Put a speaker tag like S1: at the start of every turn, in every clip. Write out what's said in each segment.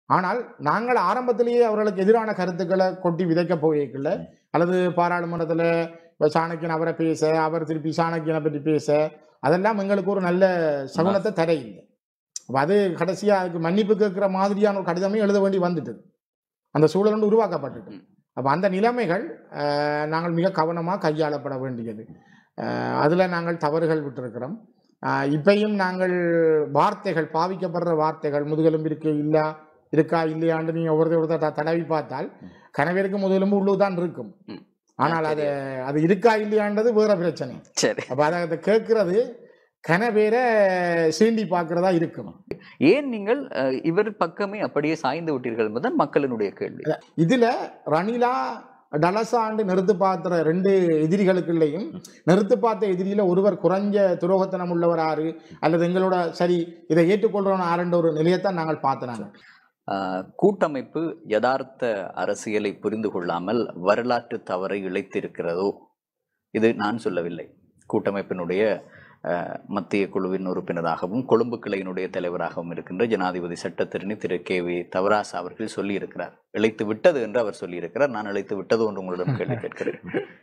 S1: ஆனால் நாங்கள் ஆரம்பத்திலேயே அவர்களுக்கு எதிரான கருத்துக்களை கொட்டி விதைக்க போயிருக்கல அல்லது பாராளுமன்றத்தில் இப்போ சாணக்கியன் அவரை பேச அவர் திருப்பி சாணக்கியனை பற்றி பேச அதெல்லாம் எங்களுக்கு ஒரு நல்ல சகுனத்தை தரையில்லை அப்ப அது கடைசியாக அதுக்கு மன்னிப்பு கேட்குற மாதிரியான ஒரு கடிதமே எழுத வேண்டி வந்துட்டது அந்த சூழல் வந்து உருவாக்கப்பட்டது அப்போ அந்த நிலைமைகள் அஹ், நாங்கள் மிக கவனமாக கையாளப்பட வேண்டியது அதில் நாங்கள் தவறுகள் விட்டிருக்கிறோம் அஹ், இப்பயும் நாங்கள் வார்த்தைகள் பாவிக்கப்படுற வார்த்தைகள் முதுகெலும்பு இருக்கு இல்லா இருக்கா இல்லையான்னு நீங்கள் ஒருத்தர் ஒருத்தர் த- தடவி பார்த்தால் கனவேருக்கு முதுகெலும்பு உள்ளு தான் இருக்கும்
S2: ம்.
S1: ஆனால் அது அது இருக்கா இல்லையான்றது வேற பிரச்சனை
S2: சரி
S1: அப்போ அதை அதை கேட்கறது கனவேரை சீண்டி பார்க்கறதா இருக்கும்
S2: ஏன் நீங்கள் அஹ், இவர் பக்கமே அப்படியே சாய்ந்து விட்டீர்கள் என்பதுதான் மக்களினுடைய கேள்வி
S1: இதுல ரணிலா டலசாண்டு நிறுத்து பார்த்துற ரெண்டு எதிரிகளுக்குள்ளேயும் நிறுத்து பார்த்த எதிரியில ஒருவர் குறைஞ்ச துரோகத்தனம் உள்ளவர் ஆறு அல்லது எங்களோட சரி இதை ஏற்றுக்கொள்றோம் ஆறுன்ற ஒரு நிலையத்தான் நாங்கள் பார்த்தனாங்க
S2: அஹ், கூட்டமைப்பு யதார்த்த அரசியலை புரிந்து கொள்ளாமல் வரலாற்று தவறை இழைத்திருக்கிறதோ இது நான் சொல்லவில்லை கூட்டமைப்பினுடைய அஹ், மத்திய குழுவின் உறுப்பினராகவும் கொழும்பு கிளையினுடைய தலைவராகவும் இருக்கின்ற ஜனாதிபதி சட்டத்திரணி திரு கே வி தவராசா அவர்கள் சொல்லியிருக்கிறார் இழைத்து விட்டது என்று அவர் சொல்லியிருக்கிறார் நான் இழைத்து விட்டது என்று உங்களிடம் கேள்வி கேட்கிறேன்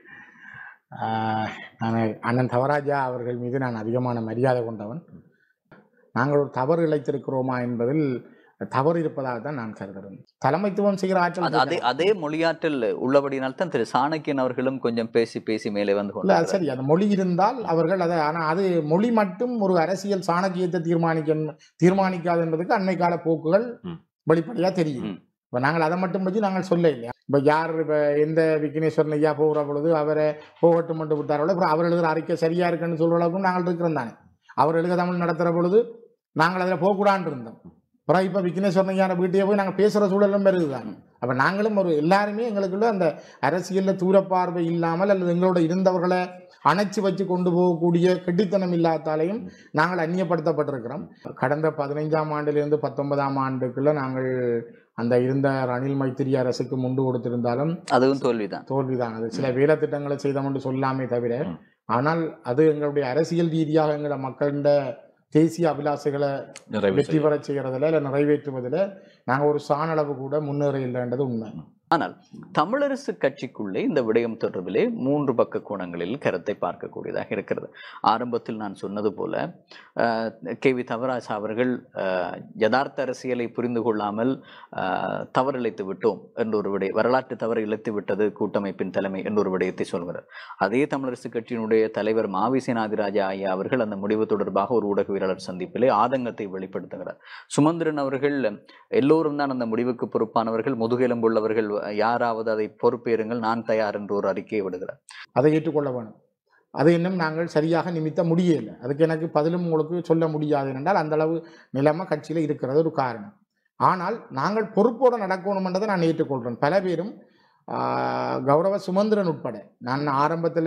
S1: ஆஹ், நான் அண்ணன் தவராஜா அவர்கள் மீது நான் அதிகமான மரியாதை கொண்டவன் நாங்கள் ஒரு தவறு இழைத்திருக்கிறோமா என்பதில் தவறு இருப்பதாக தான் நான் கருதுகிறேன் தலைமைத்துவம் செய்கிற
S2: அது
S1: ஆற்றல்
S2: அதே அதே மொழியாற்றல் உள்ளபடியினால் தான் திரு சாணக்கியன் அவர்களும் கொஞ்சம் பேசி பேசி மேலே வந்து
S1: இல்ல அது
S2: கொண்டு
S1: சரி அந்த மொழி இருந்தால் அவர்கள் அதை ஆனா அது மொழி மட்டும் ஒரு அரசியல் சாணக்கியத்தை தீர்மானிக்க தீர்மானிக்காது என்பதுக்கு அண்மை கால போக்குகள்
S2: ம்.
S1: வெளிப்படையா தெரியும்
S2: ம்.
S1: இப்ப நாங்கள் அதை மட்டும் பற்றி நாங்கள் சொல்ல இல்லையா இப்ப யார் இப்ப எந்த விக்னேஸ்வரன் ஐயா போகிற பொழுது அவரை போகட்டும் மட்டும் விட்டார்களோ அப்புறம் அவர் எழுதுற அறிக்கை சரியா இருக்குன்னு சொல்ற அளவுக்கு நாங்கள் இருக்கிறோம் தானே அவர் எழுத தமிழ் நடத்துற பொழுது நாங்கள் அதில் போகக்கூடாதுன்னு இருந்தோம் அப்புறம் இப்போ விக்னேஸ்வரன் ஐயான வீட்டையே போய் நாங்கள் பேசுகிற சூழலும் பெருகுதான் அப்போ நாங்களும் ஒரு எல்லாருமே எங்களுக்குள்ள அந்த அரசியலில் தூரப்பார்வை இல்லாமல் அல்லது எங்களோட இருந்தவர்களை அணைச்சி வச்சு கொண்டு போகக்கூடிய கெட்டித்தனம் இல்லாதாலையும் நாங்கள் அந்நியப்படுத்தப்பட்டிருக்கிறோம் கடந்த பதினைஞ்சாம் ஆண்டிலிருந்து பத்தொன்பதாம் ஆண்டுக்குள்ள நாங்கள் அந்த இருந்த ரணில் மைத்திரி அரசுக்கு முண்டு கொடுத்திருந்தாலும்
S2: அதுவும் தோல்விதான்
S1: தோல்விதான் அது சில வேலை திட்டங்களை செய்தோம் என்று சொல்லாமே தவிர
S2: ம்.
S1: ஆனால் அது எங்களுடைய அரசியல் ரீதியாக எங்களோட மக்களிட தேசிய அபிலாசைகளை
S3: நிறைவு
S1: வெற்றி பெற செய்யறதுல இல்லை நிறைவேற்றுவதில் நாங்கள் ஒரு சாணளவு கூட முன்னேற இல்லைன்றது உண்மை
S2: ஆனால் தமிழரசு கட்சிக்குள்ளே இந்த விடயம் தொடர்பிலே மூன்று பக்க கோணங்களில் கருத்தை பார்க்கக்கூடியதாக இருக்கிறது ஆரம்பத்தில் நான் சொன்னது போல அஹ், கே வி தவராஜ் அவர்கள் அஹ், யதார்த்த அரசியலை புரிந்து கொள்ளாமல் அஹ், தவறிழைத்து விட்டோம் என்ற ஒரு விடய வரலாற்று தவறு இழைத்து விட்டது கூட்டமைப்பின் தலைமை என்ற ஒரு விடயத்தை சொல்கிறார் அதே தமிழரசு கட்சியினுடைய தலைவர் மாவிசேனாதிராஜா ஐயா அவர்கள் அந்த முடிவு தொடர்பாக ஒரு ஊடகவியலாளர் சந்திப்பிலே ஆதங்கத்தை வெளிப்படுத்துகிறார் சுமந்திரன் அவர்கள் எல்லோரும் தான் அந்த முடிவுக்கு பொறுப்பானவர்கள் முதுகெலும்புள்ளவர்கள் யாராவது அதை பொறுப்பேறுங்கள் நான் தயார் என்று ஒரு அறிக்கையை விடுகிறார்
S1: அதை ஏற்றுக்கொள்ள வேணும் அதை இன்னும் நாங்கள் சரியாக நிமித்த முடியலை அதுக்கு எனக்கு பதிலும் உங்களுக்கு சொல்ல முடியாது என்றால் அந்த அளவு நிலைமை கட்சியில் இருக்கிறது ஒரு காரணம் ஆனால் நாங்கள் பொறுப்போடு நடக்கணுமென்றதை நான் ஏற்றுக்கொள்கிறேன் பல பேரும் ஆஹ், கௌரவ சுமந்திரன் உட்பட நான் ஆரம்பத்தில்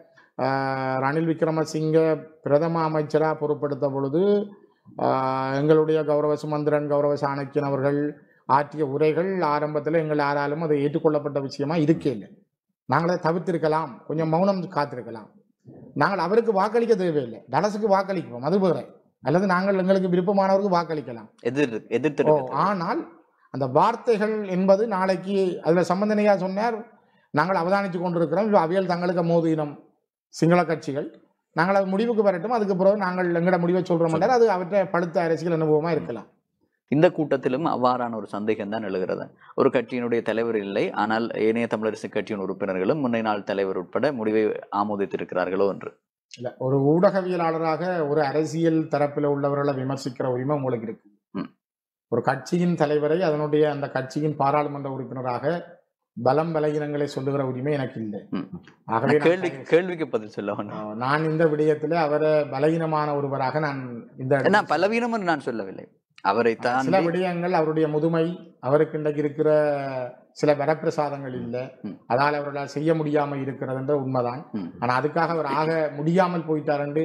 S1: ரணில் விக்ரமசிங்க பிரதம அமைச்சராக பொறுப்படுத்த பொழுது ஆஹ், எங்களுடைய கௌரவ சுமந்திரன் கௌரவ சாணக்கியன் அவர்கள் ஆற்றிய உரைகள் ஆரம்பத்தில் எங்கள் யாராலும் அதை ஏற்றுக்கொள்ளப்பட்ட விஷயமா இருக்கே இல்லை நாங்கள் அதை தவிர்த்திருக்கலாம் கொஞ்சம் மௌனம் காத்திருக்கலாம் நாங்கள் அவருக்கு வாக்களிக்க தேவையில்லை டலஸுக்கு வாக்களிப்போம் அது வேற அல்லது நாங்கள் எங்களுக்கு விருப்பமானவருக்கு வாக்களிக்கலாம்
S2: எதிர்
S1: ஓ
S2: எதிர்த்து
S1: ஆனால் அந்த வார்த்தைகள் என்பது நாளைக்கு அதில் சம்பந்தனையா சொன்னார் நாங்கள் அவதானித்து கொண்டிருக்கிறோம் இப்ப அவையில் தங்களுக்கு மோதினம் சிங்கள கட்சிகள் நாங்கள் அது முடிவுக்கு வரட்டும் அதுக்கு பிறகு நாங்கள் எங்களோட முடிவை சொல்றோம் அது அவற்றை பழுத்த அரசியல் அனுபவமா இருக்கலாம்
S2: இந்த கூட்டத்திலும் அவ்வாறான ஒரு சந்தேகம் தான் எழுகிறது ஒரு கட்சியினுடைய தலைவர் இல்லை ஆனால் ஏனைய தமிழரசு கட்சியின் உறுப்பினர்களும் முன்னை நாள் தலைவர் உட்பட முடிவை ஆமோதித்திருக்கிறார்களோ என்று
S1: இல்ல ஒரு ஊடகவியலாளராக ஒரு அரசியல் தரப்பில் உள்ளவர்களை விமர்சிக்கிற உரிமை உங்களுக்கு இருக்கு
S2: ம்.
S1: ஒரு கட்சியின் தலைவரை அதனுடைய அந்த கட்சியின் பாராளுமன்ற உறுப்பினராக பலம் பலகீனங்களை சொல்லுகிற உரிமை எனக்கு இல்லை
S2: ம்.
S1: ஆகவே நான்
S2: கேள்வி கேள்விக்கு பதில் சொல்ல வேண்டும்
S1: ஆஹ் நான் இந்த விடயத்துல அவரை பலகீனமான ஒருவராக நான் இந்த
S2: நான் பலவீனம் என்று நான் சொல்லவில்லை அவரை
S1: சில
S2: தான்
S1: விடயங்கள் அவருடைய முதுமை அவருக்கு இன்றைக்கு இருக்கிற சில வரப்பிரசாதங்கள் இல்லை
S2: ம்.
S1: அதால் அவர்களால் செய்ய முடியாம இருக்கிறதுன்ற உண்மைதான்
S2: ம்.
S1: ஆனா அதுக்காக அவர் ஆக முடியாமல் போயிட்டாருன்னு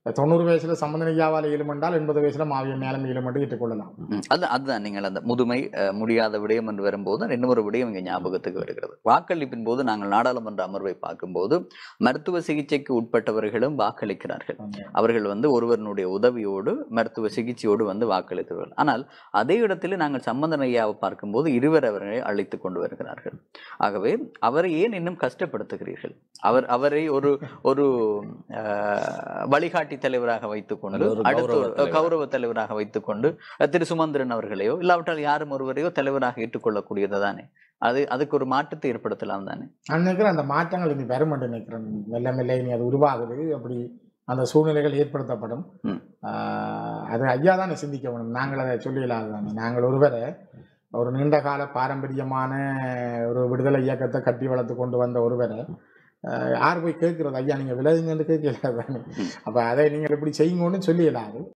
S1: தொண்ணூறு வயசுல சம்பந்தன் ஐயாவால் இயலுமென்றால் எண்பது வயசுல மாவியன் மேலும் இயலுமென்று ஏற்றுக்கொள்ளலாம்
S2: ம், அது அதுதான் நீங்கள் அந்த முதுமை அஹ், முடியாத விடயம் என்று வரும்போது இன்னொரு விடயம் இங்கே ஞாபகத்துக்கு வருகிறது வாக்களிப்பின் போது நாங்கள் நாடாளுமன்ற அமர்வை பார்க்கும்போது மருத்துவ சிகிச்சைக்கு உட்பட்டவர்களும் வாக்களிக்கிறார்கள் அவர்கள் வந்து ஒருவருடைய உதவியோடு மருத்துவ சிகிச்சையோடு வந்து வாக்களித்தவர்கள் ஆனால் அதே இடத்தில் நாங்கள் சம்பந்தன் ஐயாவை பார்க்கும்போது இருவர் அவர்களை அழைத்து கொண்டு வருகிறார்கள் ஆகவே அவரை ஏன் இன்னும் கஷ்டப்படுத்துகிறீர்கள் அவர் அவரை ஒரு ஒரு அஹ், வழிகாட்டி தலைவராக வைத்துக்கொண்டு
S3: அல்லது ஒரு
S2: அடுத்து
S3: கௌரவ
S2: ஒரு
S3: தலைவர்.
S2: கௌரவ தலைவராக வைத்துக்கொண்டு அஹ், திரு சுமந்திரன் அவர்களையோ இல்லாவிட்டால் யாரும் ஒருவரையோ தலைவராக ஏற்றுக்கொள்ளக்கூடியது தானே அது அதுக்கு ஒரு மாற்றத்தை ஏற்படுத்தலாம் தானே
S1: நான் நினைக்கிறேன் அந்த மாற்றங்கள் இனி வரும் என்று நினைக்கிறேன் மெல்ல மெல்ல இனி அது உருவாகுது அப்படி அந்த சூழ்நிலைகள் ஏற்படுத்தப்படும்
S2: ம்.
S1: ஆஹ் அது ஐயா தானே சிந்திக்க வேணும் நாங்கள் அதை சொல்லிடலாது தானே நாங்கள் ஒருவரை ஒரு நீண்ட கால பாரம்பரியமான ஒரு விடுதலை இயக்கத்தை கட்டி வளர்த்து கொண்டு வந்த ஒருவரை ஆஹ் யார் போய் கேட்கறது ஐயா நீங்கள் விலகுங்கன்னு கேட்கல தானே அப்போ அதை நீங்கள் இப்படி செய்யுங்கன்னு சொல்லிடலாது